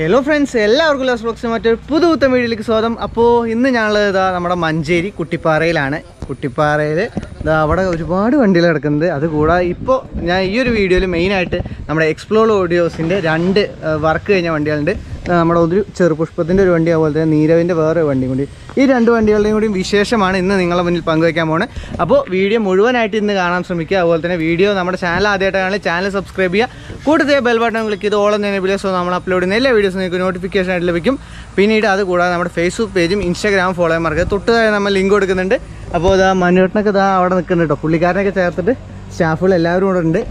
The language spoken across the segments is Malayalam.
ഹലോ ഫ്രണ്ട്സ് എല്ലാവർക്കും ലോസ് ബ്ലോക്സിന് മറ്റൊരു പുതു പുത്തൻ വീഡിയോയിലേക്ക് സ്വാഗതം അപ്പോൾ ഇന്ന് ഞങ്ങൾ ഇതാ നമ്മുടെ മഞ്ചേരി കുട്ടിപ്പാറയിലാണ് കുട്ടിപ്പാറയിൽ ഇതാ അവിടെ ഒരുപാട് വണ്ടികൾ കിടക്കുന്നുണ്ട് അതുകൂടാതെ ഇപ്പോൾ ഞാൻ ഈ ഒരു വീഡിയോയിൽ മെയിനായിട്ട് നമ്മുടെ എക്സ്പ്ലോർ ഓഡിയോസിൻ്റെ രണ്ട് വർക്ക് കഴിഞ്ഞ വണ്ടികളുണ്ട് ആ, നമ്മുടെ ഒരു ചെറുപുഷ്പത്തിൻ്റെ ഒരു വണ്ടി അതുപോലെ തന്നെ നീരവിൻ്റെ വേറെ ഒരു വണ്ടിയും കൂടി ഈ രണ്ട് വണ്ടികളുടെയും കൂടി വിശേഷമാണ് ഇന്ന് നിങ്ങളുടെ മുന്നിൽ പങ്കുവയ്ക്കാൻ പോകുന്നത് അപ്പോൾ വീഡിയോ മുഴുവനായിട്ട് ഇന്ന് കാണാൻ ശ്രമിക്കുക അതുപോലെ തന്നെ വീഡിയോ നമ്മുടെ ചാനൽ ആദ്യമായിട്ടാണ് ചാനൽ സബ്സ്ക്രൈബ് ചെയ്യുക കൂടുതൽ ബെൽ ബട്ടൺ ക്ലിക്ക് ചെയ്ത് ഓളം തന്നെ വീഡിയോസ് നമ്മൾ അപ്ലോഡ് ചെയ്യുന്ന എല്ലാ വീഡിയോസും നിങ്ങൾക്ക് നോട്ടിഫിക്കേഷൻ ആയിട്ട് ലഭിക്കും പിന്നീട് അത് കൂടാതെ നമ്മുടെ ഫേസ്ബുക്ക് പേജും ഇൻസ്റ്റാഗ്രാം ഫോളോ ചെയ്യാൻ മറക്കുക തൊട്ട് താഴെ നമ്മൾ ലിങ്ക് കൊടുക്കുന്നുണ്ട് അപ്പോൾ ഇതാ മനുവേട്ടനൊക്കെ ഇതാ അവിടെ നിൽക്കുന്നുണ്ട് കേട്ടോ പുള്ളിക്കാരനൊക്കെ ചേർത്തിട്ട് സ്റ്റാഫുകൾ എല്ലാവരും കൂടെ ഉണ്ട്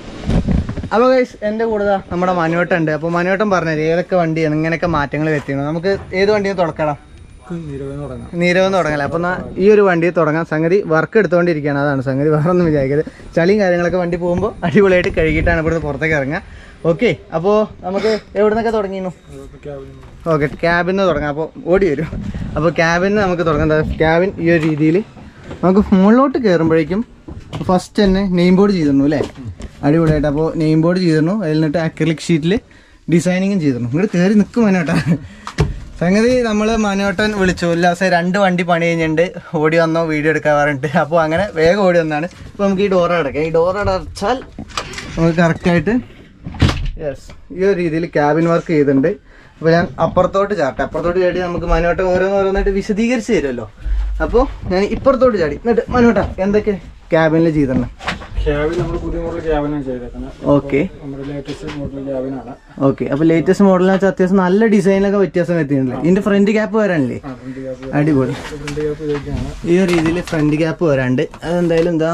അപ്പോൾ ഗൈസ് എൻ്റെ കൂടെ ദാ നമ്മുടെ മനുവേട്ടൻ ഉണ്ട് അപ്പോൾ മനുവേട്ടൻ പറഞ്ഞു ഏതൊക്കെ വണ്ടിയാണ് ഇങ്ങനെയൊക്കെ മാറ്റങ്ങൾ വരുത്തിയാണ് നമുക്ക് ഏത് വണ്ടിയും തുടക്കണം നീരവെന്ന് തുടങ്ങല അപ്പോൾ എന്നാ ഈ ഒരു വണ്ടി തുടങ്ങാം സംഗതി വർക്ക് എടുത്തുകൊണ്ടിരിക്കുകയാണ് അതാണ് സംഗതി വേറെ ഒന്നും വിചാരിക്കരുത് ചളിയും കാര്യങ്ങളൊക്കെ വണ്ടി പോകുമ്പോൾ അടിപൊളിയായിട്ട് കഴുകിയിട്ടാണ് ഇവിടുന്ന് പുറത്തേക്ക് ഇറങ്ങുക ഓക്കെ അപ്പോൾ നമുക്ക് എവിടെ നിന്നൊക്കെ തുടങ്ങിയിരുന്നു ഓക്കെ ക്യാബിൽ നിന്ന് തുടങ്ങാം അപ്പോൾ ഓടി വരും അപ്പോൾ ക്യാബിൽ നിന്ന് നമുക്ക് തുടങ്ങാം ദാ ക്യാബിൻ ഈ ഒരു രീതിയിൽ നമുക്ക് മുകളിലോട്ട് കയറുമ്പോഴേക്കും ഫസ്റ്റ് തന്നെ നെയിം ബോർഡ് ചെയ്തിരുന്നു അല്ലേ അടിപൊളിയായിട്ട് അപ്പോൾ നെയിം ബോർഡ് ചെയ്തിരുന്നു അതിൽ നിന്നിട്ട് അക്രിലിക് ഷീറ്റിൽ ഡിസൈനിങ്ങും ചെയ്തിരുന്നു ഇങ്ങോട്ട് കയറി നിൽക്കും മനോട്ടാ സംഗതി നമ്മൾ മനോട്ടൻ വിളിച്ചു ഉല്ലാസം രണ്ട് വണ്ടി പണി കഴിഞ്ഞിട്ടുണ്ട് ഓടി വന്നോ വീഡിയോ എടുക്കാൻ പറഞ്ഞിട്ട് അപ്പോൾ അങ്ങനെ വേഗം ഓടി വന്നാണ് അപ്പോൾ നമുക്ക് ഈ ഡോർ അടക്കാം ഈ ഡോർ അടച്ചാൽ നമുക്ക് കറക്റ്റായിട്ട് യെസ് ഈ ഒരു രീതിയിൽ ക്യാബിൻ വർക്ക് ചെയ്തിട്ടുണ്ട് അപ്പോൾ ഞാൻ അപ്പുറത്തോട്ട് ചാട്ടെ അപ്പുറത്തോട്ട് ചാടി നമുക്ക് മനോട്ട ഓരോന്ന് ഓരോന്നായിട്ട് വിശദീകരിച്ച് തരുമല്ലോ അപ്പോൾ ഞാൻ ഇപ്പുറത്തോട്ട് ചാടി എന്നിട്ട് മനോട്ട എന്തൊക്കെ ക്യാബിനിൽ ചെയ്തിട്ടുണ്ട് ക്യാബിൻ നമ്മൾ പുതിയ മോഡൽ ക്യാബിനാണ് ചെയ്തേക്കുന്നത് ഓക്കെ നമ്മുടെ ലേറ്റസ്റ്റ് മോഡൽ ക്യാബിനാണ് ഓക്കെ അപ്പോൾ ലേറ്റസ്റ്റ് മോഡലിനെ വെച്ചാൽ അത്യാവശ്യം നല്ല ഡിസൈനിലൊക്കെ വ്യത്യാസം വരുത്തിയിട്ടുണ്ട് ഇതിൻ്റെ ഫ്രണ്ട് ക്യാപ്പ് വരാനില്ലേ ഫ്രണ്ട് ക്യാബ് അടിപൊളി ഫ്രണ്ട് ക്യാബ് ഇതൊക്കെയാണ് ഈ ഒരു രീതിയിൽ ഫ്രണ്ട് ക്യാപ്പ് വരാണ്ട് അതെന്തായാലും എന്താ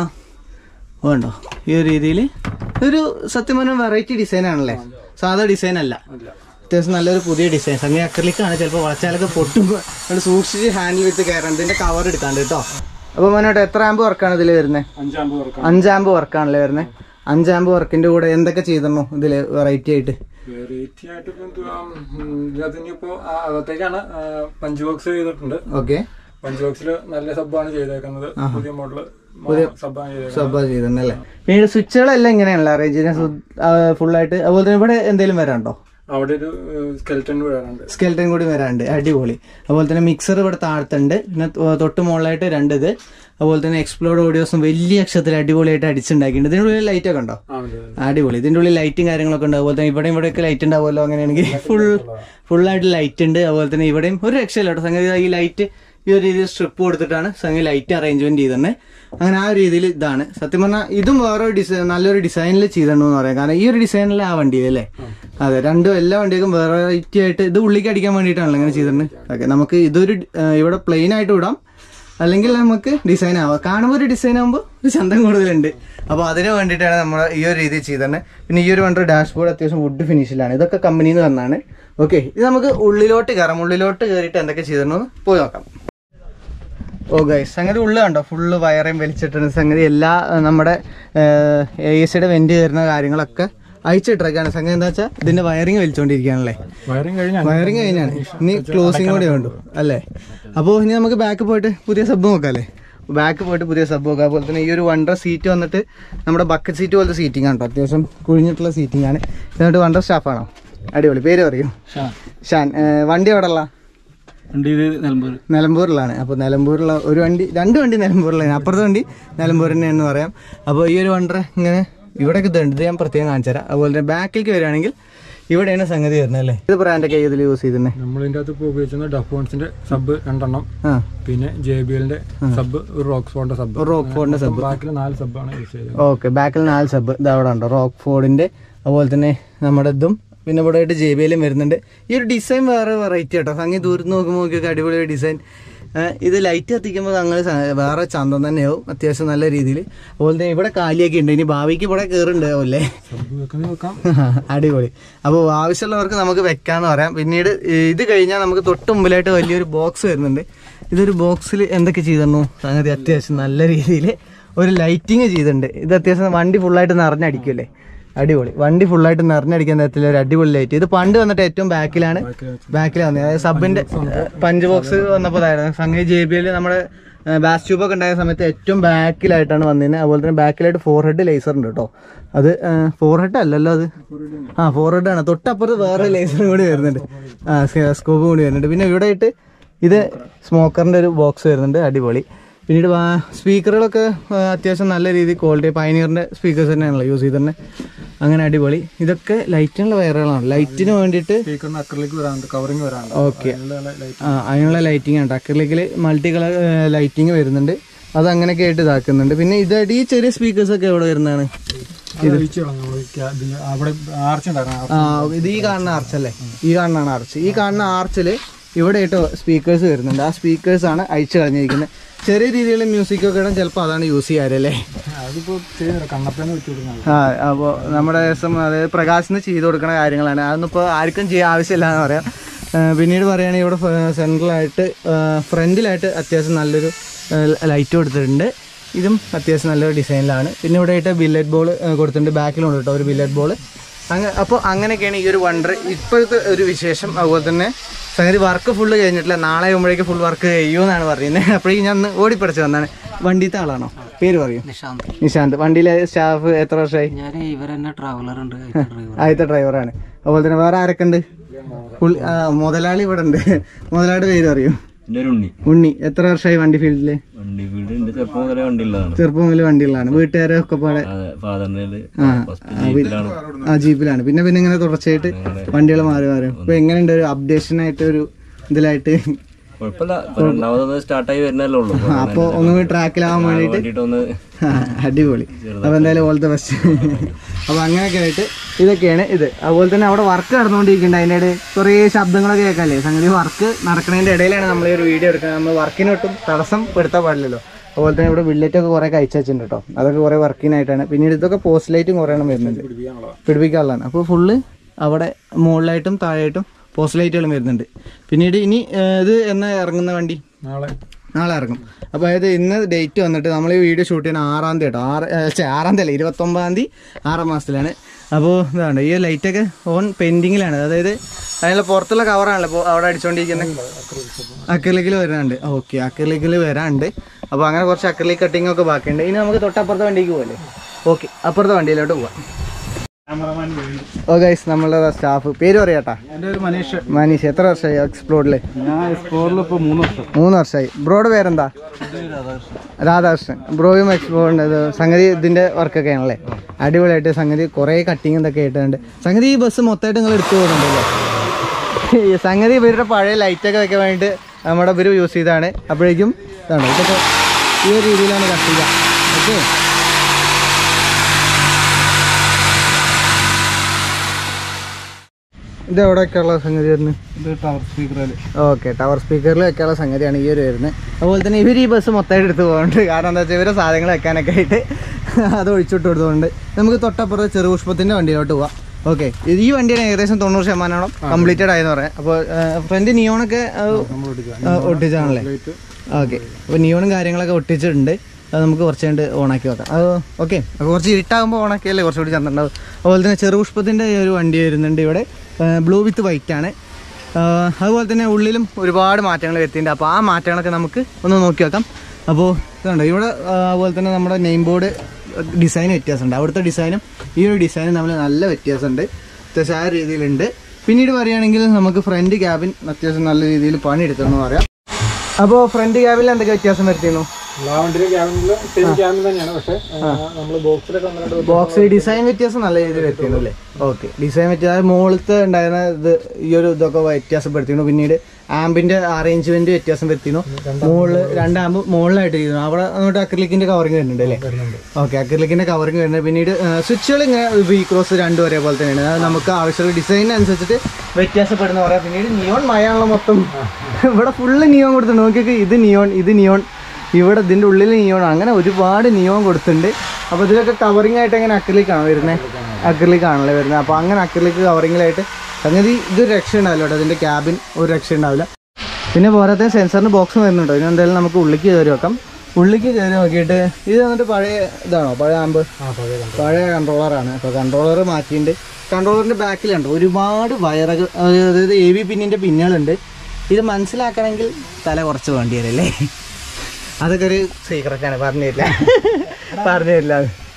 വേണ്ടോ ഈ ഒരു രീതിയിൽ ഒരു സത്യം പറഞ്ഞാൽ വെറൈറ്റി ഡിസൈൻ ആണല്ലേ സാധാ ഡിസൈൻ അല്ല അല്ല അത്യാവശ്യം നല്ലൊരു പുതിയ ഡിസൈൻ സംഗതി അക്രലിക് ആണ് ചിലപ്പോൾ വളച്ചാലൊക്കെ പൊട്ടുമ്പോൾ നമ്മൾ സൂക്ഷിച്ച് ഹാൻഡിൽ വെച്ച് കയറണം ഇതിന്റെ കവർ എടുക്കാണ്ട് കേട്ടോ അപ്പോൾ മനോട്ട് എത്ര ആമ്പ് വർക്കാണ് ഇതിൽ വരുന്നത് അഞ്ചാമ്പ് വർക്കാണ് അഞ്ചാമ്പ് വർക്കാണല്ലേ വരുന്നത് അഞ്ചാമ്പ് വർക്കിന്റെ കൂടെ എന്തൊക്കെ ചെയ്തിരുന്നു ഇതിൽ വെറൈറ്റി ആയിട്ട് വെറൈറ്റി ആയിട്ട് ഇപ്പം എന്തുവാ, ഉം, ഇതിനകത്ത് ഇനിയിപ്പോ ആ അകത്തേക്കാണ് ആ, പഞ്ച് ബോക്സ് ചെയ്തിട്ടുണ്ട് ഓക്കെ പഞ്ച് ബോക്സിൽ നല്ല സബ്ബാണ് ചെയ്തേക്കുന്നത് പുതിയ മോഡല് സബ്ബാണ് ചെയ്തേക്കുന്നത് സബ ചെയ്തിരുന്നല്ലേ പിന്നീട് സ്വിച്ചുകളെല്ലാം ഇങ്ങനെയാണല്ലോ അറേഞ്ച് ഫുള്ളായിട്ട് അതുപോലെ തന്നെ ഇവിടെ എന്തെങ്കിലും വരാണ്ടോ അവിടെ ഒരു സ്കെൽറ്റൺ വരാറുണ്ട് സ്കെൽറ്റൻ കൂടി വരാണ്ട് അടിപൊളി അതുപോലെ തന്നെ മിക്സർ ഇവിടെ താഴത്തുണ്ട് പിന്നെ തൊ- തൊട്ട് മുകളിലായിട്ട് രണ്ട് ഇത് അതുപോലെ തന്നെ എക്സ്പ്ലോർഡ് ഓഡിയോസും വലിയ അക്ഷരത്തിൽ അടിപൊളിയായിട്ട് അടിച്ചുണ്ടാക്കിയിട്ടുണ്ട് ഇതിൻ്റെ ഉള്ളിൽ ലൈറ്റ് ഒക്കെ ഉണ്ടോ ആ ഉണ്ട് അടിപൊളി ഇതിൻ്റെ ഉള്ളിൽ ലൈറ്റും കാര്യങ്ങളൊക്കെ ഉണ്ട് അതുപോലെ തന്നെ ഇവിടെ ഇവിടെയൊക്കെ ലൈറ്റ് ഉണ്ടാവുമല്ലോ അങ്ങനെയാണെങ്കിൽ ഫുൾ ഫുള്ളായിട്ട് ലൈറ്റ് ഉണ്ട് അതുപോലെ തന്നെ ഇവിടെയും ഒരു രക്ഷയില്ല കേട്ടോ സംഗതി ഈ ലൈറ്റ് ഈ ഒരു രീതിയിൽ സ്ട്രിപ്പ് കൊടുത്തിട്ടാണ് സംഗതി ലൈറ്റ് അറേഞ്ച്മെന്റ് ചെയ്തിട്ടുണ്ട് അങ്ങനെ ആ ഒരു രീതിയിൽ ഇതാണ് സത്യം പറഞ്ഞാൽ ഇതും വേറെ ഡിസൈൻ നല്ലൊരു ഡിസൈനിൽ ചെയ്തിട്ടുണ്ടെന്ന് പറയാം കാരണം ഈ ഒരു ഡിസൈനിൽ ആ വണ്ടിയിലല്ലേ അതെ രണ്ടും എല്ലാ വണ്ടികൾക്കും വെറൈറ്റി ആയിട്ട് ഇത് ഉള്ളിലേക്ക് അടിക്കാൻ വേണ്ടിയിട്ടാണല്ലോ ഇങ്ങനെ ചെയ്തിട്ടുണ്ട് ഓക്കെ നമുക്ക് ഇതൊരു ആ, ഇവിടെ പ്ലെയിൻ ആയിട്ട് വിടാം അല്ലെങ്കിൽ നമുക്ക് ഡിസൈൻ ആവാം കാണുമ്പോൾ ഒരു ഡിസൈൻ ആകുമ്പോൾ ഒരു ചന്തം കൂടുതലുണ്ട് അപ്പോൾ അതിന് വേണ്ടിയിട്ടാണ് നമ്മൾ ഈ ഒരു രീതിയിൽ ചെയ്തത് പിന്നെ ഈ ഒരു വണ്ടി ഡാഷ്ബോർഡ് അത്യാവശ്യം വുഡ് ഫിനിഷിലാണ് ഇതൊക്കെ കമ്പനിയിൽ നിന്ന് തന്നാണ് ഓക്കെ ഇത് നമുക്ക് ഉള്ളിലോട്ട് കയറാം ഉള്ളിലോട്ട് കയറിയിട്ട് എന്തൊക്കെ ചെയ്തിട്ടുണ്ടെന്ന് പോയി നോക്കാം ഓ ഗൈസ് സംഗതി ഉള്ളിൽ കണ്ടോ ഫുള്ള് വയറേം വലിച്ചിട്ടുണ്ട് സംഗതി എല്ലാ ആ, നമ്മുടെ എ സിയുടെ വെന്റ് കയറുന്ന കാര്യങ്ങളൊക്കെ അയച്ചിട്ടിറക്കാണ് സംഗതി എന്താ വെച്ചാൽ ഇതിന്റെ വയറിങ് വലിച്ചുകൊണ്ടിരിക്കുകയാണല്ലേ വയറിങ് കഴിഞ്ഞാൽ വയറിങ് കഴിഞ്ഞാണ് ഇനി ക്ലോസിങ് കൂടി വേണ്ടു അല്ലേ അപ്പോൾ ഇനി നമുക്ക് ബാക്ക് പോയിട്ട് പുതിയ സബ് നോക്കാം അല്ലേ ബാക്ക് പോയിട്ട് പുതിയ സബ് നോക്കാം അതുപോലെ തന്നെ ഈ ഒരു വണ്ടർ സീറ്റ് വന്നിട്ട് നമ്മുടെ ബക്കറ്റ് സീറ്റ് പോലത്തെ സീറ്റിംഗ് ആണ് കേട്ടോ അത്യാവശ്യം കുഴിഞ്ഞിട്ടുള്ള സീറ്റിംഗ് ആണ് എന്നിട്ട് വണ്ടർ സ്റ്റാഫാണോ അടിപൊളി പേര് പറയും ഷാൻ ഏ, വണ്ടി എവിടെ ഉള്ള വണ്ടി ഇത് നിലമ്പൂർ നിലമ്പൂരിലാണ് അപ്പോൾ നിലമ്പൂരിലുള്ള ഒരു വണ്ടി രണ്ട് വണ്ടി നിലമ്പൂരിലാണ് അപ്പുറത്തെ വണ്ടി നിലമ്പൂർ തന്നെയാണെന്ന് പറയാം അപ്പോൾ ഈ ഒരു വണ്ടർ ഇങ്ങനെ ഇവിടെയൊക്കെ ഇതുണ്ട് ഇത് ഞാൻ പ്രത്യേകം കാണിച്ചു തരാം അതുപോലെ തന്നെ ബാക്കിലേക്ക് വരികയാണെങ്കിൽ ഇവിടെയാണ് സംഗതി വരുന്നത് അല്ലേ ഇത് ബ്രാൻഡൊക്കെ ഇതിൽ യൂസ് ചെയ്തിരുന്നത് നമ്മൾ ഇതിന്റെ അകത്ത് ഇപ്പോൾ ഉപയോഗിക്കുന്ന ഡഫോൺസിന്റെ സബ് രണ്ടെണ്ണം ആ പിന്നെ ജെ ബി എല്ലിന്റെ സബ് ഒരു റോക്സ് ഫോണിന്റെ സബ് റോക്ക് ഫോർഡിന്റെ സബ് ബാക്കിൽ നാല് സബ്ബാണ് യൂസ് ചെയ്തത് ഓക്കെ ബാക്കിൽ നാല് സബ് ഇത് അവിടെ ഉണ്ടോ റോക്ക് ഫോർഡിന്റെ അതുപോലെ തന്നെ നമ്മുടെ ഇതും പിന്നെ ഇവിടെ ആയിട്ട് ജെ ബി എല്ലും വരുന്നുണ്ട് ഈ ഒരു ഡിസൈൻ വേറെ വെറൈറ്റി കേട്ടോ സംഗതി ദൂരത്ത് നോക്കുമ്പോൾ നോക്കിയൊക്കെ അടിപൊളി ഡിസൈൻ ഇത് ലൈറ്റ് കത്തിക്കുമ്പോൾ ഞങ്ങൾ വേറെ ചന്തം തന്നെയാവും അത്യാവശ്യം നല്ല രീതിയിൽ അതുപോലെ തന്നെ ഇവിടെ കാലിയൊക്കെ ഉണ്ട് ഇനി ഭാവിക്ക് ഇവിടെ കയറുണ്ടാവും സബ് വെക്കുന്നത് വെക്കാം അടിപൊളി അപ്പോൾ ആവശ്യമുള്ളവർക്ക് നമുക്ക് വെക്കാന്ന് പറയാം പിന്നീട് ഇത് കഴിഞ്ഞാൽ നമുക്ക് തൊട്ട് മുമ്പിലായിട്ട് വലിയൊരു ബോക്സ് വരുന്നുണ്ട് ഇതൊരു ബോക്സിൽ എന്തൊക്കെ ചെയ്തിരുന്നു സംഗതി അത്യാവശ്യം നല്ല രീതിയിൽ ഒരു ലൈറ്റിങ് ചെയ്തിട്ടുണ്ട് ഇത് അത്യാവശ്യം വണ്ടി ഫുള്ളായിട്ട് നിറഞ്ഞടിക്കുമല്ലേ അടിപൊളി വണ്ടി ഫുള്ളായിട്ട് നിറഞ്ഞടിക്കാൻ തരത്തിലുള്ള ഒരു അടിപൊളി ലൈറ്റ് ഇത് പണ്ട് വന്നിട്ട് ഏറ്റവും ബാക്കിലാണ് ബാക്കിൽ വന്നത് അതായത് സബിന്റെ പഞ്ച് ബോക്സ് വന്നപ്പോൾ അതായിരുന്നു സംഗതി ജെ ബി എൽ നമ്മുടെ ബാസ് ട്യൂബ് ഒക്കെ ഉണ്ടായ സമയത്ത് ഏറ്റവും ബാക്കിലായിട്ടാണ് വന്നിരുന്നത് അതുപോലെ തന്നെ ബാക്കിലായിട്ട് ഫോർ ഹെഡ് ലേസർ ഉണ്ട് കേട്ടോ അത് ഫോർ ഹെഡ് അല്ലല്ലോ അത് ആ ഫോർ ഹെഡ് ആണ് തൊട്ടപ്പുറത്ത് വേറെ ലേസറും കൂടി വരുന്നുണ്ട് ആ സ്കോപ്പ് കൂടി വരുന്നുണ്ട് പിന്നെ ഇവിടെ ആയിട്ട് ഇത് സ്മോക്കറിൻ്റെ ഒരു ബോക്സ് വരുന്നുണ്ട് അടിപൊളി പിന്നീട് സ്പീക്കറുകളൊക്കെ അത്യാവശ്യം നല്ല രീതിയിൽ ക്വാളിറ്റി പൈനിയറിൻ്റെ സ്പീക്കേഴ്സ് തന്നെയാണല്ലോ യൂസ് ചെയ്ത് തന്നെ അങ്ങനെ അടിപൊളി ഇതൊക്കെ ലൈറ്റിനുള്ള വയറുകളാണ് ലൈറ്റിന് വേണ്ടിയിട്ട് സ്പീക്കറിന് അക്രലിക്ക് വരാനുണ്ട് കവറിങ് വരാനുണ്ട് ഓക്കെ അതിനുള്ള ലൈറ്റ് ആ അതിനുള്ള ലൈറ്റിംഗ് ആണ് അക്രലിക്കിൽ മൾട്ടി കളർ ലൈറ്റിംഗ് വരുന്നുണ്ട് അത് അങ്ങനെയൊക്കെ ആയിട്ട് ഇതാക്കുന്നുണ്ട് പിന്നെ ഇതായിട്ട് ഈ ചെറിയ സ്പീക്കേഴ്സ് ഒക്കെ എവിടെ വരുന്നതാണ് ഒഴിച്ചു കളഞ്ഞു നമ്മള് ക്യാ- ഇതില് അവിടെ ആർച്ച് ഉണ്ടായിരുന്നു ആ ഇത് ഈ കാണുന്ന ആർച്ച് അല്ലേ ഈ കാണുന്നതാണ് ആർച്ച് ഈ കാണുന്ന ആർച്ചിൽ ഇവിടെ ആയിട്ട് സ്പീക്കേഴ്സ് വരുന്നുണ്ട് ആ സ്പീക്കേഴ്സ് ആണ് അയച്ചു കളഞ്ഞിരിക്കുന്നത് ചെറിയ രീതിയിലുള്ള മ്യൂസിക് ഒക്കെ ഇടാൻ ചിലപ്പോൾ അതാണ് യൂസ് ചെയ്യാറല്ലേ അതിപ്പോ ചെയ്യുന്നില്ല കണ്ണപ്പേന്ന് വെച്ച് കൊടുക്കുന്നത് ആ അപ്പോൾ നമ്മുടെ സം- അതായത് പ്രകാശിന് ചെയ്ത് കൊടുക്കുന്ന കാര്യങ്ങളാണ് അതൊന്നും ഇപ്പോൾ ആർക്കും ചെയ്യാൻ ആവശ്യമില്ല എന്ന് പറയാം ആ, പിന്നീട് പറയുകയാണെങ്കിൽ ഇവിടെ സെൻട്രലായിട്ട് ഫ്രണ്ടിലായിട്ട് അത്യാവശ്യം നല്ലൊരു ലൈറ്റ് കൊടുത്തിട്ടുണ്ട് ഇതും അത്യാവശ്യം നല്ലൊരു ഡിസൈനിലാണ് പിന്നെ ഇവിടെ ആയിട്ട് ബില്ലറ്റ് ബോൾ കൊടുത്തിട്ടുണ്ട് ബാക്കിലുണ്ട് കേട്ടോ ഒരു ബില്ലറ്റ് ബോൾ അങ്ങനെ അപ്പോൾ അങ്ങനെയൊക്കെയാണ് ഈ ഒരു വണ്ടർ ഇപ്പോഴത്തെ ഒരു വിശേഷം അതുപോലെ തന്നെ സംഗതി വർക്ക് ഫുള്ള് കഴിഞ്ഞിട്ടില്ല നാളെ ആകുമ്പോഴേക്ക് ഫുൾ വർക്ക് ചെയ്യുമെന്നാണ് പറയുന്നത് അപ്പോഴേക്കും ഞാൻ ഒന്ന് ഓടിപ്പടിച്ച് വന്നാണ് വണ്ടിത്തെ ആളാണോ പേര് പറയൂ നിശാന്ത് നിശാന്ത് വണ്ടിയിലെ സ്റ്റാഫ് എത്ര വർഷമായി ഞാൻ ഇവരെന്നെ ട്രാവലർ ഉണ്ട് ഡ്രൈവർ ആദ്യത്തെ ഡ്രൈവറാണ് അതുപോലെ തന്നെ വേറെ ആരൊക്കെ ഉണ്ട് പുള്ളി ആ, മുതലാളി ഇവിടെ ഉണ്ട് മുതലാളിയുടെ പേര് അറിയോ എൻ്റെ ഒരു ഉണ്ണി ഉണ്ണി എത്ര വർഷമായി വണ്ടി ഫീൽഡില് വണ്ടി വീട് എൻ്റെ ചെറുപ്പം മുതലേ വണ്ടിയുള്ളതാണ് ചെറുപ്പം മുതൽ വണ്ടികളാണ് വീട്ടുകാരെ ഒക്കെ പാടെ അതെ ഫാദറിൻ്റെ ആ, ഫസ്റ്റ് ജീപ്പിലാണ് ആ ജീപ്പിലാണ് പിന്നെ പിന്നെ ഇങ്ങനെ തുടർച്ചയായിട്ട് വണ്ടികൾ മാറി മാറി ഇപ്പൊ എങ്ങനെയുണ്ട് ഒരു അപ്ഡേഷൻ ആയിട്ട് ഒരു ഇതിലായിട്ട് കുഴപ്പമില്ല ഇപ്പൊ രണ്ടാമത് സ്റ്റാർട്ടായി വരുന്നല്ലേ ഉള്ളൂ അപ്പൊ അപ്പൊ ഒന്നുകൂടി ട്രാക്കിലാവാൻ വേണ്ടിയിട്ട് വേണ്ടിയിട്ട് ഒന്ന് ആ, അടിപൊളി അപ്പൊ എന്തായാലും ഓൾ ദ ബെസ്റ്റ് അപ്പൊ അങ്ങനെയൊക്കെ ആയിട്ട് ഇതൊക്കെയാണ് ഇത് അതുപോലെ തന്നെ അവിടെ വർക്ക് നടന്നുകൊണ്ടിരിക്കുന്നുണ്ട് അതിൻ്റെ ഇടയിൽ കുറേ ശബ്ദങ്ങളൊക്കെ കേൾക്കാല്ലേ സംഗതി വർക്ക് നടക്കുന്നതിൻ്റെ ഇടയിലാണ് നമ്മൾ ഈ ഒരു വീഡിയോ എടുക്കുന്നത് നമ്മൾ വർക്കിനൊട്ടും തടസ്സം പെടുത്താൻ പാടില്ലല്ലോ അതുപോലെ തന്നെ ഇവിടെ വില്ലറ്റ് ഒക്കെ കുറേ കഴിച്ചു വെച്ചിട്ടുണ്ട് കേട്ടോ അതൊക്കെ കുറേ വർക്കിനായിട്ടാണ് പിന്നീട് ഇതൊക്കെ പോസ്റ്റ് ലൈറ്റും കുറേ എണ്ണം വരുന്നുണ്ട് പിടിപ്പിക്കാനുള്ളതാണ് അപ്പോൾ ഫുള്ള് അവിടെ മുകളിലായിട്ടും താഴെയായിട്ടും പോസ്റ്റ് ലൈറ്റുകളും വരുന്നുണ്ട് പിന്നീട് ഇനി ഏഹ്, ഇത് എന്നാ ഇറങ്ങുന്ന വണ്ടി നാളെ നാളെ ഇറങ്ങും അപ്പോൾ അതായത് ഇന്ന് ഡേറ്റ് വന്നിട്ട് നമ്മൾ ഈ വീഡിയോ ഷൂട്ട് ചെയ്യുന്ന ആറാം തീയതി കേട്ടോ ആറ് ഏ, ഛെ, ആറാം തീയതി അല്ല ഇരുപത്തൊമ്പതാം തീയതി ആറാം മാസത്തിലാണ് അപ്പോൾ ഇതാണ് ഈ ലൈറ്റൊക്കെ ഓൺ പെൻഡിങ്ങിലാണ് അതായത് അതിനുള്ള പുറത്തുള്ള കവറാണല്ലോ ഇപ്പോൾ അവിടെ അടിച്ചുകൊണ്ടിരിക്കുന്നത് അക്രലിക്കിൽ വരാനുണ്ട് ഓക്കെ അക്രലിക്കിൽ വരാനുണ്ട് അപ്പോൾ അങ്ങനെ കുറച്ച് അക്രലിക് കട്ടിംഗ് ഒക്കെ ബാക്കിയുണ്ട് ഇനി നമുക്ക് തൊട്ടപ്പുറത്തെ വണ്ടിക്ക് പോകല്ലേ ഓക്കെ അപ്പുറത്തെ വണ്ടിയിലോട്ട് പോവാം ക്യാമറമാൻ വേണ്ടി ഓ ഗൈസ് നമ്മളുടെ സ്റ്റാഫ് പേര് പറയാട്ടാ എൻ്റെ ഒരു മനീഷ് മനീഷ് എത്ര വർഷമായി എക്സ്പ്ലോഡിൽ ഞാൻ സ്കോറിൽ ഇപ്പോൾ മൂന്ന് വർഷം മൂന്ന് വർഷമായി ബ്രോയുടെ പേരെന്താ രാധാകൃഷ്ണൻ ബ്രോയും എക്സ്പ്ലോർ സംഗതി ഇതിന്റെ വർക്കൊക്കെ ആണല്ലേ അടിപൊളിയായിട്ട് സംഗതി കുറേ കട്ടിങ് ഇതൊക്കെ ആയിട്ടുണ്ട് സംഗതി ഈ ബസ് മൊത്തമായിട്ട് നിങ്ങൾ എടുത്തു പോകുന്നുണ്ടല്ലേ ഈ സംഗതി ഇവരുടെ പഴയ ലൈറ്റൊക്കെ വെക്കാൻ വേണ്ടിയിട്ട് നമ്മുടെ ഇവർ യൂസ് ചെയ്താണ് അപ്പോഴേക്കും ഇതാണ് ഇതൊക്കെ ഈ ഒരു രീതിയിലാണ് കട്ട് ചെയ്യുക ഓക്കെ ഇത് എവിടെയൊക്കെയുള്ള സംഗതി വരുന്നത് ഇത് ടവർ സ്പീക്കറിൽ ഓക്കെ ടവർ സ്പീക്കറിൽ വെക്കാനുള്ള സംഗതിയാണ് ഈ ഒരു വരുന്നത് അതുപോലെ തന്നെ ഇവർ ഈ ബസ് മൊത്തമായിട്ട് എടുത്ത് പോകുന്നുണ്ട് കാരണം എന്താ വെച്ചാൽ ഇവരെ സാധനങ്ങൾ വെക്കാനൊക്കെ ആയിട്ട് അത് ഒഴിച്ചിട്ട് കൊടുത്തുകൊണ്ട് നമുക്ക് തൊട്ടപ്പുറത്ത് ചെറുപുഷ്പത്തിൻ്റെ വണ്ടിയിലോട്ട് പോവാം ഓക്കെ ഈ വണ്ടിയാണ് ഏകദേശം തൊണ്ണൂറ് ശതമാനോളം കംപ്ലീറ്റഡ് ആയെന്ന് പറയാം അപ്പോൾ ഫ്രണ്ട് നിയോണൊക്കെ ഒട്ടിച്ചാണല്ലേ ഓക്കെ അപ്പോൾ നിയോണും കാര്യങ്ങളൊക്കെ ഒട്ടിച്ചിട്ടുണ്ട് അത് നമുക്ക് കുറച്ച് കണ്ട് ഓണാക്കി വെക്കാം അത് ഓക്കെ അപ്പോൾ കുറച്ച് ഇരുട്ടാകുമ്പോൾ ഓണാക്കിയല്ലേ കുറച്ചുകൂടി ചന്ദ്രണ്ടാവും അതുപോലെ തന്നെ ചെറുപുഷ്പത്തിൻ്റെ ഒരു വണ്ടി വരുന്നുണ്ട് ഇവിടെ ബ്ലൂ വിത്ത് വൈറ്റ് ആണ് ആഹ് അതുപോലെ തന്നെ ഉള്ളിലും ഒരുപാട് മാറ്റങ്ങൾ വരുത്തിയിട്ടുണ്ട് അപ്പോൾ ആ മാറ്റങ്ങളൊക്കെ നമുക്ക് ഒന്ന് നോക്കി വെക്കാം അപ്പോൾ ഇതുണ്ട് ഇവിടെ ആഹ് അതുപോലെ തന്നെ നമ്മുടെ നെയിം ബോർഡ് ഡിസൈൻ വ്യത്യാസമുണ്ട് അവിടുത്തെ ഡിസൈനും ഈ ഒരു ഡിസൈനും തമ്മിൽ നല്ല വ്യത്യാസമുണ്ട് അത്യാവശ്യം ആ രീതിയിലുണ്ട് പിന്നീട് പറയുകയാണെങ്കിൽ നമുക്ക് ഫ്രണ്ട് ക്യാബിൻ അത്യാവശ്യം നല്ല രീതിയിൽ പണിയെടുത്തെന്ന് പറയാം അപ്പോൾ ഫ്രണ്ട് ക്യാബിൽ എന്തൊക്കെ വ്യത്യാസം വരുത്തിയിരുന്നു എല്ലാ വണ്ടിയിലും ക്യാബിനിൽ സെയിം ക്യാബിൻ തന്നെയാണ് പക്ഷേ നമ്മൾ ബോക്സിലൊക്കെ ഒന്ന് രണ്ട് ബോക്സ് ഡിസൈൻ വ്യത്യാസം നല്ല രീതിയിൽ വരുത്തിയിരുന്നു അല്ലേ ഓക്കെ ഡിസൈൻ വ്യത്യാസം അതായത് മുകളിലത്തെ ഉണ്ടായിരുന്ന ഇത് ഈ ഒരു ഇതൊക്കെ വ്യത്യാസപ്പെടുത്തിയിരുന്നു പിന്നീട് ആംബിന്റെ അറേഞ്ച്മെന്റ് വ്യത്യാസം വരുത്തിയിരുന്നു മുകളിൽ രണ്ട് ആമ്പ് മുകളിലായിട്ട് ചെയ്തു അവിടെ അങ്ങോട്ട് അക്രലിക്കിന്റെ കവറിങ് വരുന്നുണ്ട് അല്ലേ ഓക്കെ അക്രലിക്കിന്റെ കവറിങ് വരുന്നത് പിന്നീട് സ്വിച്ചുകൾ ഇങ്ങനെ വി ക്രോസ് രണ്ടും ഒരേപോലെ തന്നെയാണ് അത് നമുക്ക് ആവശ്യമുള്ള ഡിസൈൻ അനുസരിച്ചിട്ട് വ്യത്യാസപ്പെടുന്ന പറയാം പിന്നീട് നിയോൺ മയാണല്ലോ മൊത്തം ഇവിടെ ഫുള്ള് നിയോൺ കൊടുത്തിട്ടുണ്ട് നോക്കിയൊക്കെ ഇത് നിയോൺ ഇത് നിയോൺ ഇവിടെ ഇതിൻ്റെ ഉള്ളിൽ നിയോൺ അങ്ങനെ ഒരുപാട് നിയോൺ കൊടുത്തിട്ടുണ്ട് അപ്പോൾ ഇതിലൊക്കെ കവറിങ് ആയിട്ട് എങ്ങനെ അക്രലിക് ആണ് വരുന്നത് അക്രലിക് ആണല്ലേ വരുന്നത് അപ്പോൾ അങ്ങനെ അക്രലിക് കവറിങ്ങിലായിട്ട് സംഗതി ഇത് രക്ഷ ഉണ്ടാവില്ല കേട്ടോ അതിൻ്റെ ക്യാബിൻ ഒരു രക്ഷ ഉണ്ടാവില്ല പിന്നെ പോരാത്ത സെൻസറിന് ബോക്സ് വരുന്നുണ്ടോ ഇനി എന്തായാലും നമുക്ക് ഉള്ളിക്ക് കയറി വെക്കാം ഉള്ളിക്ക് കയറി നോക്കിയിട്ട് ഇത് വന്നിട്ട് പഴയ ഇതാണോ പഴയ ആമ്പ് പഴയ കൺട്രോളറാണ് അപ്പോൾ കൺട്രോളർ മാറ്റിയിട്ടുണ്ട് കൺട്രോളറിൻ്റെ ബാക്കിലുണ്ട് ഒരുപാട് വയറുകൾ അതായത് എ വി പിന്നിൻ്റെ പിന്നുകളുണ്ട് ഇത് മനസ്സിലാക്കണമെങ്കിൽ തല കുറച്ച് വേണ്ടി വരും അല്ലേ അതൊക്കെ ഒരു സീക്രറ്റാണ് പറഞ്ഞില്ല പറഞ്ഞില്ല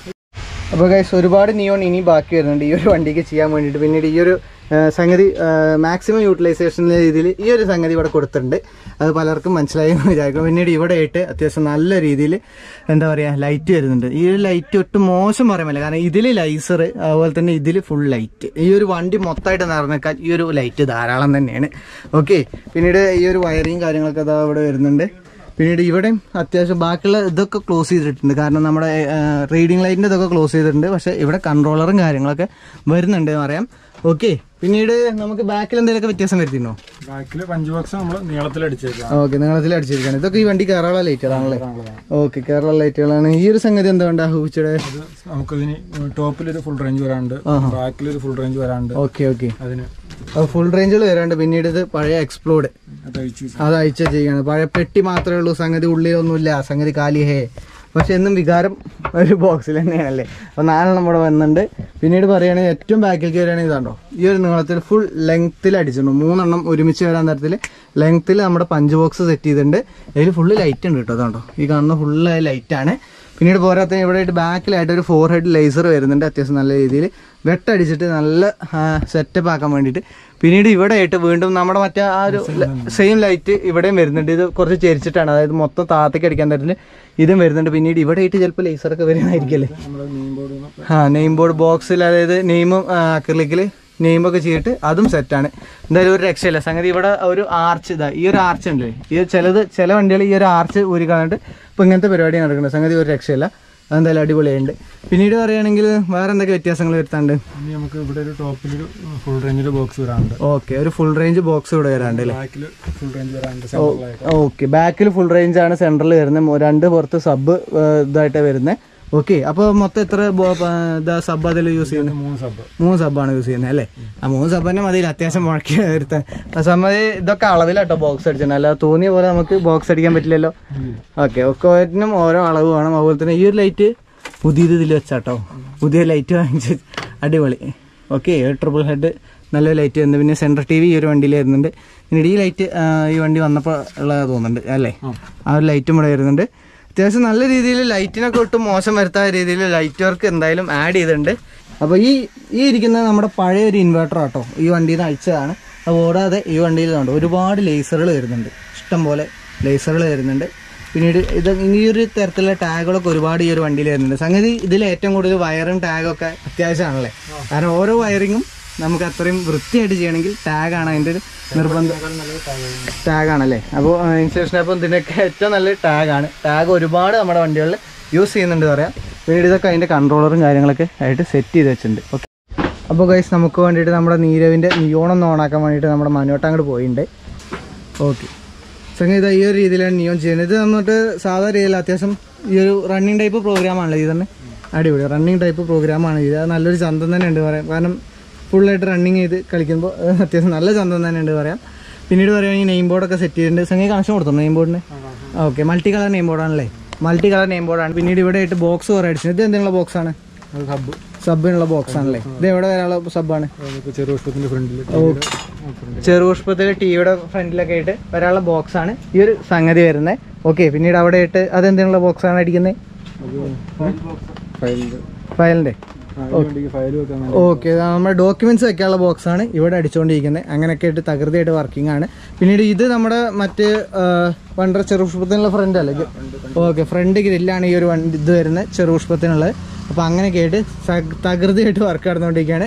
അപ്പോൾ ഗൈസ് ഒരുപാട് നിയോൺ ഇനി ബാക്കി വരുന്നുണ്ട് ഈ ഒരു വണ്ടിക്ക് ചെയ്യാൻ വേണ്ടിയിട്ട് പിന്നീട് ഈ ഒരു ആ, സംഗതി മാക്സിമം യൂട്ടിലൈസേഷൻ രീതിയിൽ ഈ ഒരു സംഗതി ഇവിടെ കൊടുത്തിട്ടുണ്ട് അത് പലർക്കും മനസ്സിലായി എന്ന് വിചാരിക്കും പിന്നീട് ഇവിടെ ആയിട്ട് അത്യാവശ്യം നല്ല രീതിയിൽ എന്താ പറയുക ലൈറ്റ് വരുന്നുണ്ട് ഈ ഒരു ലൈറ്റ് ഒട്ടും മോശം പറയാൻ പറ്റില്ല കാരണം ഇതിൽ ലൈസർ അതുപോലെ തന്നെ ഇതിൽ ഫുൾ ലൈറ്റ് ഈ ഒരു വണ്ടി മൊത്തമായിട്ട് നിറഞ്ഞേക്കാൻ ഈ ഒരു ലൈറ്റ് ധാരാളം തന്നെയാണ് ഓക്കെ പിന്നീട് ഈ ഒരു വയറിങ് കാര്യങ്ങളൊക്കെ അതാ ഇവിടെ വരുന്നുണ്ട് പിന്നീട് ഇവിടെയും അത്യാവശ്യം ബാക്കിയുള്ള ഇതൊക്കെ ക്ലോസ് ചെയ്തിട്ടുണ്ട് കാരണം നമ്മുടെ റീഡിംഗ് ലൈറ്റിൻ്റെ ഇതൊക്കെ ക്ലോസ് ചെയ്തിട്ടുണ്ട് പക്ഷേ ഇവിടെ കൺട്രോളറും കാര്യങ്ങളൊക്കെ വരുന്നുണ്ട് എന്ന് പറയാം ഓക്കെ പിന്നീട് നമുക്ക് ബാക്കിൽ എന്തെങ്കിലുമൊക്കെ വ്യത്യാസം വരുത്തിയിരുന്നോ ബാക്കിൽ പഞ്ച് ബോക്സ് നമ്മൾ നീളത്തിൽ അടിച്ചേക്കാം ഓക്കെ നിങ്ങളതിൽ അടിച്ചിരിക്കുകയാണ് ഇതൊക്കെ ഈ വണ്ടി കേരള ലൈറ്റുകളാണല്ലേ ഓക്കെ കേരള ലൈറ്റുകളാണ് ഈ ഒരു സംഗതി എന്താ വേണ്ട ഹൂച്ചയുടെ അത് നമുക്കിതിന് ടോപ്പിലൊരു ഫുൾ റേഞ്ച് വരാണ്ട് ബാക്കിലൊരു ഫുൾ റേഞ്ച് വരാണ്ട് ഓക്കെ ഓക്കെ അതിന് ഫുൾ റേഞ്ചിൽ വരാണ്ട് പിന്നീട് ഇത് പഴയ എക്സ്പ്ലോഡ് അത് അഴിച്ചു വെച്ചു. അത് അയച്ച ചെയ്യാണ് പഴയ പെട്ടി മാത്രമേ ഉള്ളൂ സംഗതി ഉള്ളിലൊന്നുമില്ല സംഗതി കാലി ഹേ പക്ഷെ എന്നും വികാരം ഒരു ബോക്സിൽ തന്നെയാണല്ലേ അപ്പോൾ നാലെണ്ണം ഇവിടെ വന്നിട്ടുണ്ട് പിന്നീട് പറയുകയാണെങ്കിൽ ഏറ്റവും ബാക്കിലേക്ക് വരികയാണെങ്കിൽ ഇതാണ്ടോ ഈ ഒരു നീളത്തിൽ ഫുൾ ലെങ്ത്തിൽ അടിച്ചിട്ടുണ്ട് മൂന്നെണ്ണം ഒരുമിച്ച് വരാൻ തരത്തിൽ ലെങ്ത്തിൽ നമ്മുടെ പഞ്ച് ബോക്സ് സെറ്റ് ചെയ്തിട്ടുണ്ട് അതിൽ ഫുള്ള് ലൈറ്റ് ഉണ്ട് കേട്ടോ അതാണ്ടോ ഈ കാണുന്ന ഫുള്ള് ലൈറ്റാണ് പിന്നീട് പോരാത്ത ഇവിടെ ആയിട്ട് ബാക്കിലായിട്ട് ഒരു ഫോർ ഹെഡ് ലേസർ വരുന്നുണ്ട് അത്യാവശ്യം നല്ല രീതിയിൽ വെട്ടടിച്ചിട്ട് നല്ല സെറ്റപ്പ് ആക്കാൻ വേണ്ടിയിട്ട് പിന്നീട് ഇവിടെ ആയിട്ട് വീണ്ടും നമ്മുടെ മറ്റേ ആ ഒരു സെയിം ലൈറ്റ് ഇവിടെയും വരുന്നുണ്ട് ഇത് കുറച്ച് ചെരിച്ചിട്ടാണ് അതായത് മൊത്തം താത്തേക്ക് അടിക്കാൻ തരത്തിൽ ഇതും വരുന്നുണ്ട് പിന്നീട് ഇവിടെ ആയിട്ട് ചിലപ്പോൾ ലേസറൊക്കെ വരുന്നതായിരിക്കല്ലേ നമ്മുടെ നെയിം ബോർഡ് ആ നെയിം ബോർഡ് ബോക്സിൽ അതായത് നെയിമും അക്രലിക്കിൽ നെയിമൊക്കെ ചെയ്തിട്ട് അതും സെറ്റാണ് എന്തായാലും ഒരു രക്ഷയില്ല സംഗതി ഇവിടെ ഒരു ആർച്ച് ഇതാ ഈ ഒരു ആർച്ച് ഉണ്ട് ഈ ചിലത് ചില വണ്ടികൾ ഈ ഒരു ആർച്ച് ഊരി കളഞ്ഞിട്ട് ഇപ്പോൾ ഇങ്ങനത്തെ പരിപാടി നടക്കുന്നത് സംഗതി ഒരു രക്ഷയില്ല അതെന്തായാലും അടിപൊളിയുണ്ട് പിന്നീട് പറയുകയാണെങ്കിൽ വേറെ എന്തൊക്കെ വ്യത്യാസങ്ങൾ വരുത്താണ്ട് ഇനി നമുക്ക് ഇവിടെ ഒരു ടോപ്പിലൊരു ഫുൾ റേഞ്ചിൽ ബോക്സ് വരാണ്ട് ഓക്കെ ഒരു ഫുൾ റേഞ്ച് ബോക്സ് ഇവിടെ വരാണ്ട് അല്ലേ ബാക്കിൽ ഫുൾ റേഞ്ച് വരാണ്ട് സെൻട്രലായിട്ട് ഓക്കെ ബാക്കിൽ ഫുൾ റേഞ്ച് ആണ് സെൻട്രൽ വരുന്നത് രണ്ട് പുറത്ത് സബ് ഇതായിട്ട് വരുന്നത് ഓക്കെ അപ്പോൾ മൊത്തം എത്ര ബോ- പ- ഇതാ സബ് അതിൽ യൂസ് ചെയ്യുന്നത് മൂന്ന് സബ് മൂന്ന് സബ്ബാണ് യൂസ് ചെയ്യുന്നത് അല്ലേ ആ മൂന്ന് സബ് തന്നെ മതിയില്ല അത്യാവശ്യം മുഴക്കി വരുത്താൻ ആ സംബന്ധി ഇതൊക്കെ അളവിലാട്ടോ ബോക്സ് അടിച്ചത് അല്ലാതെ തോന്നിയ പോലെ നമുക്ക് ബോക്സ് അടിക്കാൻ പറ്റില്ലല്ലോ ഓക്കെ ഒക്കോറ്റിനും ഓരോ അളവ് വേണം അതുപോലെ തന്നെ ഈ ഒരു ലൈറ്റ് പുതിയത് ഇതിൽ വെച്ചാട്ടോ പുതിയ ലൈറ്റ് വാങ്ങിച്ച് അടിപൊളി ഓക്കെ ട്രിപ്പിൾ ഹെഡ് നല്ല ലൈറ്റ് വരുന്നത് പിന്നെ സെൻട്രൽ ടി വി ഈ ഒരു വണ്ടിയിൽ വരുന്നുണ്ട് പിന്നീട് ഈ ലൈറ്റ് ഈ വണ്ടി വന്നപ്പോൾ ഉള്ളത് തോന്നുന്നുണ്ട് അല്ലേ ആ ഒരു ലൈറ്റും ഇവിടെ വരുന്നുണ്ട് അത്യാവശ്യം നല്ല രീതിയിൽ ലൈറ്റിനൊക്കെ ഒട്ടും മോശം വരുത്താത്ത രീതിയിൽ ലൈറ്റ് വർക്ക് എന്തായാലും ആഡ് ചെയ്തിട്ടുണ്ട് അപ്പോൾ ഈ ഈ ഇരിക്കുന്നത് നമ്മുടെ പഴയ ഒരു ഇൻവെർട്ടർ ആട്ടോ ഈ വണ്ടിയിൽ നിന്ന് അയച്ചതാണ് അത് കൂടാതെ ഈ വണ്ടിയിൽ ഉണ്ട് ഒരുപാട് ലേസറുകൾ വരുന്നുണ്ട് ഇഷ്ടം പോലെ ലേസറുകൾ വരുന്നുണ്ട് പിന്നീട് ഇത് ഈ ഒരു തരത്തിലുള്ള ടാഗുകളൊക്കെ ഒരുപാട് ഈ ഒരു വണ്ടിയിൽ വരുന്നുണ്ട് സംഗതി ഇതിൽ ഏറ്റവും കൂടുതൽ വയറും ടാഗും ഒക്കെ അത്യാവശ്യമാണല്ലേ കാരണം ഓരോ വയറിങ്ങും നമുക്ക് അത്രയും വൃത്തിയായിട്ട് ചെയ്യണമെങ്കിൽ ടാഗാണ് അതിൻ്റെ ഒരു നിർബന്ധം ടാഗാണല്ലേ അപ്പോൾ ഇൻസുറൻസ് അപ്പം ഇതിനൊക്കെ ഏറ്റവും നല്ല ടാഗാണ് ടാഗ് ഒരുപാട് നമ്മുടെ വണ്ടികളിൽ യൂസ് ചെയ്യുന്നുണ്ട് പറയാം പിന്നീട് ഇതൊക്കെ അതിൻ്റെ കൺട്രോളറും കാര്യങ്ങളൊക്കെ ആയിട്ട് സെറ്റ് ചെയ്ത് വെച്ചിട്ടുണ്ട് ഓക്കെ അപ്പോൾ ഗൈസ് നമുക്ക് വേണ്ടിയിട്ട് നമ്മുടെ നീരവിൻ്റെ നിയോണൊന്ന് ഓണാക്കാൻ വേണ്ടിയിട്ട് നമ്മുടെ മനോട്ട് അങ്ങോട്ട് പോയിട്ടുണ്ട് ഓക്കെ സംഗീത ഈ ഒരു രീതിയിലാണ് നിയോൺ ചെയ്യുന്നത് ഇത് വന്നിട്ട് സാധാ രീതിയിൽ അത്യാവശ്യം ഈ ഒരു റണ്ണിങ് ടൈപ്പ് പ്രോഗ്രാമാണല്ലോ ഇത് തന്നെ അടിപൊളി റണ്ണിങ് ടൈപ്പ് പ്രോഗ്രാമാണ് ഇത് അത് നല്ലൊരു ചന്തം തന്നെ ഉണ്ട് പറയാം കാരണം ഫുള്ളായിട്ട് റണ്ണിങ് ചെയ്ത് കളിക്കുമ്പോൾ അത്യാവശ്യം നല്ല ചന്തം തന്നെ ഉണ്ട് പറയാം പിന്നീട് പറയുകയാണെങ്കിൽ നെയിം ബോർഡൊക്കെ സെറ്റ് ചെയ്തിട്ടുണ്ട് സംഗീത കണക്ഷൻ കൊടുത്തു നെയിം ബോർഡിന് ഓക്കെ മൾട്ടി കളർ നെയിം ബോർഡാണല്ലേ മൾട്ടി കളർ നെയിം ബോർഡാണ് പിന്നീട് ഇവിടെ ആയിട്ട് ബോക്സ് കുറേ അടിച്ചത് ഇത് എന്തെങ്കിലും ബോക്സ് ആണ് അത് സബ് സബിനുള്ള ബോക്സ് ആണല്ലേ ഇത് എവിടെ വരാനുള്ള സബാണ് നമുക്ക് ചെറു പുഷ്പത്തിന്റെ ഫ്രണ്ടിൽ ചെറുപുഷ്പത്തിൽ ടിവിയുടെ ഫ്രണ്ടിലൊക്കെ ആയിട്ട് വരാനുള്ള ബോക്സ് ആണ് ഈ ഒരു സംഗതി വരുന്നത് ഓക്കെ പിന്നീട് അവിടെ ആയിട്ട് അതെന്തിനുള്ള ബോക്സ് ആണ് അടിക്കുന്നത് ഫയലിന്റെ ഫയലിന്റെ ഫയൽ വെക്കാൻ വേണ്ടി ഓക്കെ നമ്മുടെ ഡോക്യുമെന്റ്സ് വെക്കാനുള്ള ബോക്സ് ആണ് ഇവിടെ അടിച്ചുകൊണ്ടിരിക്കുന്നത് അങ്ങനെയൊക്കെ ആയിട്ട് തകൃതിയായിട്ട് വർക്കിംഗ് ആണ് പിന്നീട് ഇത് നമ്മുടെ മറ്റ് വണ്ടർ ചെറുപുഷ്പത്തിനുള്ള ഫ്രണ്ട് അല്ലേ ഓക്കെ ഫ്രണ്ട് ഗ്രില്ലാണ് ഈ ഒരു വണ്ടി ഇത് വരുന്നത് ചെറുപുഷ്പത്തിനുള്ളത് അപ്പോൾ അങ്ങനെയൊക്കെ ആയിട്ട് സ- തകൃതിയായിട്ട് വർക്ക് നടന്നുകൊണ്ടിരിക്കുകയാണ്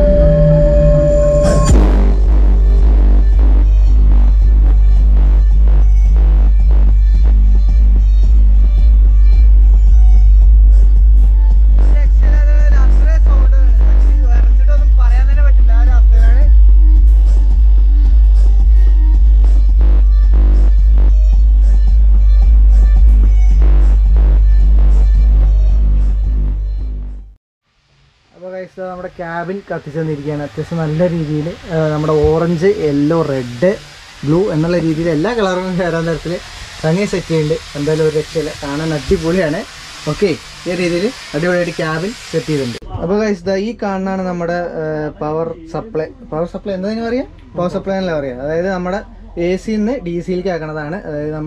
അപ്പോൾ ഗൈസ് നമ്മുടെ ക്യാബിൻ കത്തിച്ചു തന്നിരിക്കുകയാണ് അത്യാവശ്യം നല്ല രീതിയിൽ നമ്മുടെ ഓറഞ്ച് യെല്ലോ റെഡ് ബ്ലൂ എന്നുള്ള രീതിയിൽ എല്ലാ കളറും ചേരാൻ തരത്തിൽ സംഗതി സെറ്റ് ചെയ്യുന്നുണ്ട് എന്തായാലും ഒരു രക്ഷയില്ല കാണാൻ അടിപൊളിയാണ് ഓക്കെ ഈ രീതിയിൽ അടിപൊളിയായിട്ട് ക്യാബിൻ സെറ്റ് ചെയ്തിട്ടുണ്ട് അപ്പോൾ ഗൈസ് ദാ ഈ കാണുന്നതാണ് നമ്മുടെ പവർ സപ്ലൈ പവർ സപ്ലൈ എന്താ പറയുക പവർ സപ്ലൈ എന്നല്ല പറയുക അതായത് നമ്മുടെ എ സിന്ന് ഡി സിയിലേക്ക് ആക്കണതാണ് അതായത് നമ്മുടെ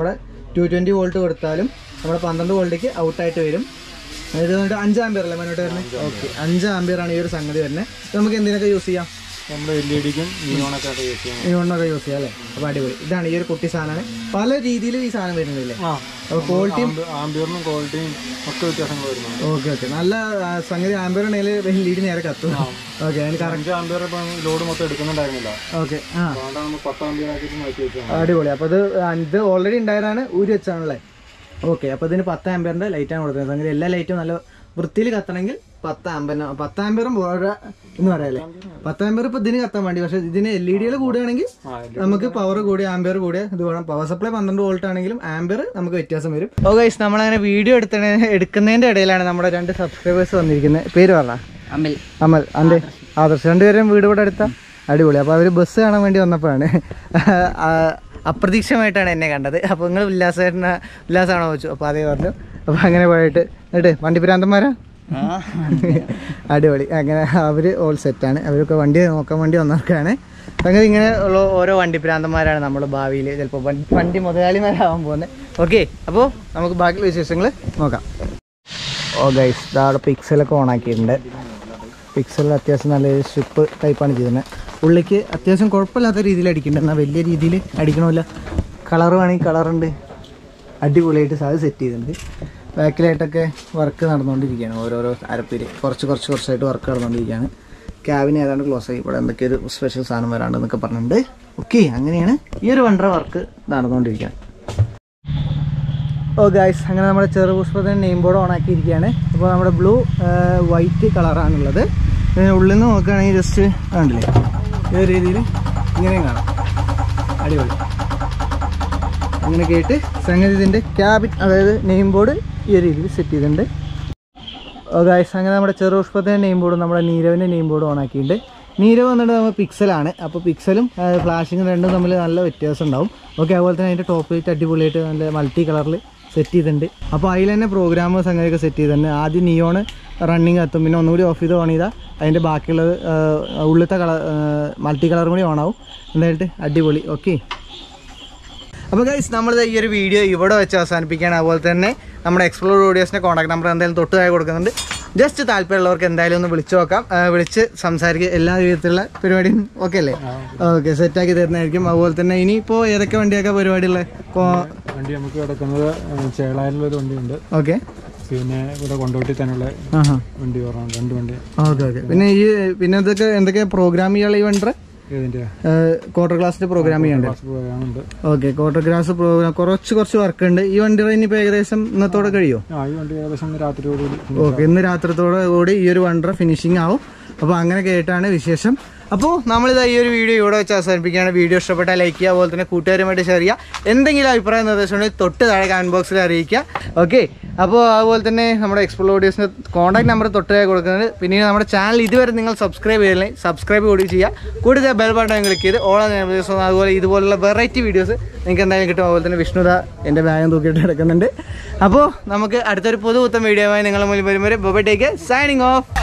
ടു ട്വൻറ്റി വോൾട്ട് കൊടുത്താലും നമ്മുടെ പന്ത്രണ്ട് വോൾട്ടേക്ക് ഔട്ടായിട്ട് വരും ഇത് വന്നിട്ട് അഞ്ച് ആംബിയർ അല്ലേ മുന്നോട്ട് വരുന്നത് ഓക്കെ അഞ്ച് ആംബിയർ ആണ് ഈ ഒരു സംഗതി വരുന്നത് ഇത് നമുക്ക് എന്തിനൊക്കെ യൂസ് ചെയ്യാം നമ്മൾ എൽ ഇ ഡിക്കും നിയോണൊക്കെ ആയിട്ട് യൂസ് ചെയ്യാം ഇവണ്ണൊക്കെ യൂസ് ചെയ്യാം അല്ലേ അപ്പോൾ അടിപൊളി ഇതാണ് ഈ ഒരു കുട്ടി സാധനമാണ് പല രീതിയിലും ഈ സാധനം വരുന്നില്ലേ ആ അപ്പോൾ ക്വാളിറ്റി ആംബിയറിനും ക്വാളിറ്റിയും ഒക്കെ വ്യത്യാസങ്ങൾ വരുന്നുണ്ട് ഓക്കെ ഓക്കെ നല്ല ആ, സംഗതി ആംബിയർ ഉണ്ടെങ്കിൽ ലീഡ് നേരെ കത്തും ഓക്കെ അതിന് കറക്റ്റ് അഞ്ച് ആംബിയർ ഇപ്പം ലോഡ് മൊത്തം എടുക്കുന്നുണ്ടായിരുന്നില്ല ഓക്കെ ആ അതുകൊണ്ടാണ് നമ്മൾ പത്ത് ആംബിയർ ആക്കിയിട്ട് മാറ്റി വെച്ചത് അടിപൊളി അപ്പോൾ ഇത് ഇത് ഓൾറെഡി ഉണ്ടായതാണ് ഊരി വെച്ചാണല്ലേ ഓക്കെ അപ്പോൾ ഇതിന് പത്ത് ആംബിയറിൻ്റെ ലൈറ്റാണ് കൊടുക്കുന്നത് അങ്ങനെ എല്ലാ ലൈറ്റും നല്ല വൃത്തിയിൽ കത്തണമെങ്കിൽ പത്ത് ആംബിയർ പത്ത് ആംബിയറും പോരാ എന്ന് പറയാല്ലേ പത്ത് ആംബിയർ ഇപ്പോൾ ഇതിന് കത്താൻ വേണ്ടി പക്ഷേ ഇതിന് എൽ ഇ ഡികൾ കൂടുകയാണെങ്കിൽ നമുക്ക് പവർ കൂടിയ ആംബിയർ കൂടിയ ഇത് വേണം പവർ സപ്ലൈ പന്ത്രണ്ട് വോൾട്ട് ആണെങ്കിലും ആംബിയർ നമുക്ക് വ്യത്യാസം വരും ഓ ഗൈസ് നമ്മളങ്ങനെ വീഡിയോ എടുത്ത എടുക്കുന്നതിൻ്റെ ഇടയിലാണ് നമ്മുടെ രണ്ട് സബ്സ്ക്രൈബേഴ്സ് വന്നിരിക്കുന്നത് പേര് പറഞ്ഞ അമിൽ അമൽ അന്റെ ആദർശ് രണ്ടുപേരും വീട് ഇവിടെ അടുത്ത അടിപൊളി അപ്പോൾ അവർ ബസ് കാണാൻ വേണ്ടി വന്നപ്പോഴാണ് ആ, അപ്രതീക്ഷിതമായിട്ടാണ് എന്നെ കണ്ടത് അപ്പോൾ നിങ്ങൾ ഉല്ലാസേട്ടന ഉല്ലാസമാണോ ചോദിച്ചു അപ്പോൾ അതേ പറഞ്ഞു അപ്പോൾ അങ്ങനെ പോയിട്ട് എന്നിട്ട് വണ്ടി ഭ്രാന്തന്മാരാ അടിപൊളി അങ്ങനെ അവർ ഓൾ സെറ്റാണ് അവരൊക്കെ വണ്ടി നോക്കാൻ വേണ്ടി വന്നവർക്കാണ് അങ്ങനെ ഇങ്ങനെ ഉള്ള ഓരോ വണ്ടി ഭ്രാന്തന്മാരാണ് നമ്മൾ ഭാവിയിൽ ചിലപ്പോൾ വണ്ടി മുതലാളിമാരാവാൻ പോകുന്നത് ഓക്കെ അപ്പോൾ നമുക്ക് ബാക്കിയുള്ള വിശേഷങ്ങൾ നോക്കാം ഓ ഗൈസ് അവിടെ പിക്സലൊക്കെ ഓൺ ആക്കിയിട്ടുണ്ട് പിക്സൽ അത്യാവശ്യം നല്ല സ്ട്രിപ്പ് ടൈപ്പാണ് ചെയ്യുന്നത് ഉള്ളിക്ക് അത്യാവശ്യം കുഴപ്പമില്ലാത്ത രീതിയിൽ അടിക്കുന്നുണ്ട് എന്നാൽ വലിയ രീതിയിൽ അടിക്കണമില്ല കളർ വേണമെങ്കിൽ കളറുണ്ട് അടിപൊളിയായിട്ട് അത് സെറ്റ് ചെയ്തിട്ടുണ്ട് ബാക്കിലായിട്ടൊക്കെ വർക്ക് നടന്നുകൊണ്ടിരിക്കുകയാണ് ഓരോരോ അരപ്പേര് കുറച്ച് കുറച്ച് കുറച്ചായിട്ട് വർക്ക് നടന്നുകൊണ്ടിരിക്കുകയാണ് ക്യാബിന് ഏതാണ്ട് ക്ലോസ് ആയി ഇവിടെ എന്തൊക്കെ ഒരു സ്പെഷ്യൽ സാധനം വരാണ്ട് എന്നൊക്കെ പറഞ്ഞിട്ടുണ്ട് ഓക്കെ അങ്ങനെയാണ് ഈ ഒരു വണ്ടർ വർക്ക് നടന്നുകൊണ്ടിരിക്കുകയാണ് ഓ ഗായ്സ് അങ്ങനെ നമ്മുടെ ചെറുപുഷ്പത്തിന് നെയിം ബോർഡ് ഓൺ ആക്കിയിരിക്കുകയാണ് അപ്പോൾ നമ്മുടെ ബ്ലൂ വൈറ്റ് കളറാണുള്ളത് ഇതിന് ഉള്ളിൽ നിന്ന് നോക്കുകയാണെങ്കിൽ ജസ്റ്റ് കണ്ടില്ലേ ഈ ഒരു രീതിയിൽ ഇങ്ങനെയും കാണാം അടിപൊളി അങ്ങനെ കേട്ട് സംഗതി ഇതിൻ്റെ ക്യാബിൻ അതായത് നെയിം ബോർഡ് ഈ ഒരു രീതിയിൽ സെറ്റ് ചെയ്തിട്ടുണ്ട് ഓ ഗായ്സ് അങ്ങനെ നമ്മുടെ ചെറുപുഷ്പത്തിൻ്റെ നെയിം ബോർഡും നമ്മുടെ നീരവിൻ്റെ നെയിം ബോർഡും ഓൺ ആക്കിയിട്ടുണ്ട് നീരവ് വന്നിട്ട് നമ്മൾ പിക്സലാണ് അപ്പോൾ പിക്സലും ഫ്ലാഷിങ്ങും രണ്ടും തമ്മിൽ നല്ല വ്യത്യാസം ഉണ്ടാവും ഓക്കെ അതുപോലെ തന്നെ അതിൻ്റെ ടോപ്പ് ലൈറ്റ് അടിപൊളിയായിട്ട് നല്ല മൾട്ടി കളറിൽ സെറ്റ് ചെയ്തിട്ടുണ്ട് അപ്പോൾ അതിൽ തന്നെ പ്രോഗ്രാം സംഗതിയൊക്കെ സെറ്റ് ചെയ്തിട്ടുണ്ട് ആദ്യം നിയോണ് റണ്ണിങ് എത്തും പിന്നെ ഒന്നുകൂടി ഓഫ് ചെയ്ത് ഓൺ ചെയ്താൽ അതിൻ്റെ ബാക്കിയുള്ളത് ആ, ഉള്ളിലത്തെ കളർ മൾട്ടി കളറും കൂടി ഓൺ ആവും എന്തായിട്ട് അടിപൊളി ഓക്കെ അപ്പോൾ ഗൈസ് നമ്മൾ ഈ ഒരു വീഡിയോ ഇവിടെ വെച്ച് അവസാനിപ്പിക്കുകയാണ് അതുപോലെ തന്നെ നമ്മുടെ എക്സ്പ്ലോർ ഓഡിയോസിൻ്റെ കോൺടാക്ട് നമ്പർ എന്തായാലും തൊട്ട് താഴെ കൊടുക്കുന്നുണ്ട് ജസ്റ്റ് താല്പര്യമുള്ളവർക്ക് എന്തായാലും ഒന്ന് വിളിച്ചു നോക്കാം ആ, വിളിച്ച് സംസാരിക്കുക എല്ലാ വിധത്തിലുള്ള പരിപാടിയും ഓക്കെ അല്ലേ ഓക്കെ സെറ്റാക്കി തരുന്നതായിരിക്കും അതുപോലെ തന്നെ ഇനിയിപ്പോൾ ഏതൊക്കെ വണ്ടിയൊക്കെ പരിപാടിയുള്ളത് വണ്ടി നമുക്ക് കിടക്കുന്നത് ചേളായിലുള്ളൊരു വണ്ടിയുണ്ട് ഓക്കെ പിന്നെ ഇവിടെ കൊണ്ടോട്ടി തന്നെയുള്ള ആ ഹാ വണ്ടി പറഞ്ഞു രണ്ട് വണ്ടി ഓക്കെ ഓക്കെ പിന്നെ ഈ പിന്നെ ഇതൊക്കെ എന്തൊക്കെ പ്രോഗ്രാം ചെയ്യാനുള്ള ഈ വണ്ടർ ഏതിൻ്റെ ക്വാർട്ടർ ക്ലാസ്സിൻ്റെ പ്രോഗ്രാം ചെയ്യാണ്ട് പോകാനുണ്ട് ഓക്കെ ക്വാർട്ടർ ക്ലാസ് പ്രോഗ്രാം കുറച്ച് കുറച്ച് വർക്ക് ഉണ്ട് ഈ വണ്ടി ഇനിയിപ്പോൾ ഏകദേശം ഇന്നത്തോടെ കഴിയുമോ ആ ഈ വണ്ടി ഏകദേശം ഇന്ന് രാത്രിയോടുകൂടി ഓക്കെ ഇന്ന് രാത്രിത്തോടെ കൂടി ഈ ഒരു വണ്ടർ ഫിനിഷിംഗ് ആവും അപ്പോൾ അങ്ങനെ കേട്ടാണ് വിശേഷം അപ്പോൾ നമ്മളിതാ ഈ ഒരു വീഡിയോ ഇവിടെ വെച്ച് അവസാനിപ്പിക്കുകയാണ് വീഡിയോ ഇഷ്ടപ്പെട്ടാൽ ലൈക്ക് ചെയ്യുക അതുപോലെ തന്നെ കൂട്ടുകാരുമായിട്ട് ഷെയർ ചെയ്യുക എന്തെങ്കിലും അഭിപ്രായം നിർദ്ദേശം ഉണ്ടെങ്കിൽ തൊട്ട് താഴെ കമൻറ്റ് ബോക്സിൽ അറിയിക്കുക ഓക്കെ അപ്പോൾ അതുപോലെ തന്നെ നമ്മുടെ എക്സ്പ്ലോർ ഓഡിയോസിൻ്റെ കോൺടാക്ട് നമ്പർ തൊട്ട് താഴെ കൊടുക്കുന്നത് പിന്നെ നമ്മുടെ ചാനൽ ഇതുവരെ നിങ്ങൾ സബ്സ്ക്രൈബ് ചെയ്തില്ലെങ്കിൽ സബ്സ്ക്രൈബ് കൂടി ചെയ്യുക കൂടുതൽ ബെൽ ബട്ടൺ ക്ലിക്ക് ചെയ്ത് ഓൾ ദിവസം അതുപോലെ ഇതുപോലുള്ള വെറൈറ്റി വീഡിയോസ് നിങ്ങൾക്ക് എന്തായാലും കിട്ടും അതുപോലെ തന്നെ വിഷ്ണുദ എൻ്റെ ബാഗം തൂക്കിയിട്ട് കിടക്കുന്നുണ്ട് അപ്പോൾ നമുക്ക് അടുത്തൊരു പുതുപുത്തൻ വീഡിയോയുമായി നിങ്ങളുടെ മുന്നിൽ വരുമ്പോൾ ബൊബറ്റേക്ക് സൈനിങ് ഓഫ്